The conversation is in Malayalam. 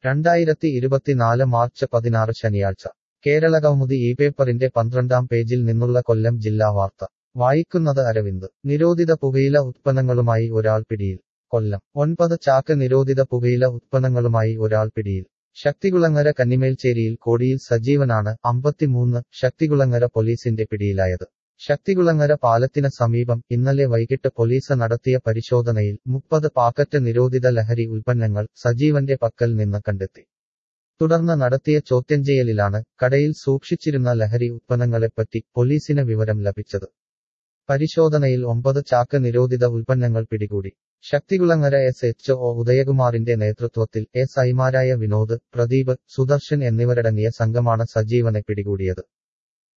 രണ്ടായിരത്തി ഇരുപത്തിനാല് മാർച്ച് പതിനാറ് ശനിയാഴ്ച കേരളകൗമുദി ഈ പേപ്പറിന്റെ പന്ത്രണ്ടാം പേജിൽ നിന്നുള്ള കൊല്ലം ജില്ലാ വാർത്ത വായിക്കുന്നത് അരവിന്ദ് നിരോധിത പുകയില ഉത്പന്നങ്ങളുമായി ഒരാൾ പിടിയിൽ കൊല്ലം ഒൻപത് ചാക്ക് നിരോധിത പുകയില ഉത്പന്നങ്ങളുമായി ഒരാൾ പിടിയിൽ ശക്തികുളങ്ങര കന്നിമേൽച്ചേരിയിൽ കോടിയിൽ സജീവനാണ് അമ്പത്തിമൂന്ന് ശക്തികുളങ്ങര പോലീസിന്റെ പിടിയിലായത് ശക്തികുളങ്ങര പാലത്തിന് സമീപം ഇന്നലെ വൈകിട്ട് പോലീസ് നടത്തിയ പരിശോധനയിൽ മുപ്പത് പാക്കറ്റ് നിരോധിത ലഹരി ഉൽപ്പന്നങ്ങൾ സജീവന്റെ പക്കൽ നിന്ന് കണ്ടെത്തി തുടർന്ന് നടത്തിയ ചോദ്യം ചെയ്യലിലാണ് കടയിൽ സൂക്ഷിച്ചിരുന്ന ലഹരി ഉത്പന്നങ്ങളെപ്പറ്റി പോലീസിന് വിവരം ലഭിച്ചത് പരിശോധനയിൽ ഒമ്പത് ചാക്ക് നിരോധിത ഉൽപ്പന്നങ്ങൾ പിടികൂടി ശക്തികുളങ്ങര എസ് എച്ച് ഒ ഉദയകുമാറിന്റെ നേതൃത്വത്തിൽ എസ് ഐമാരായ വിനോദ് പ്രദീപ് സുദർശൻ എന്നിവരടങ്ങിയ സംഘമാണ് സജീവനെ പിടികൂടിയത്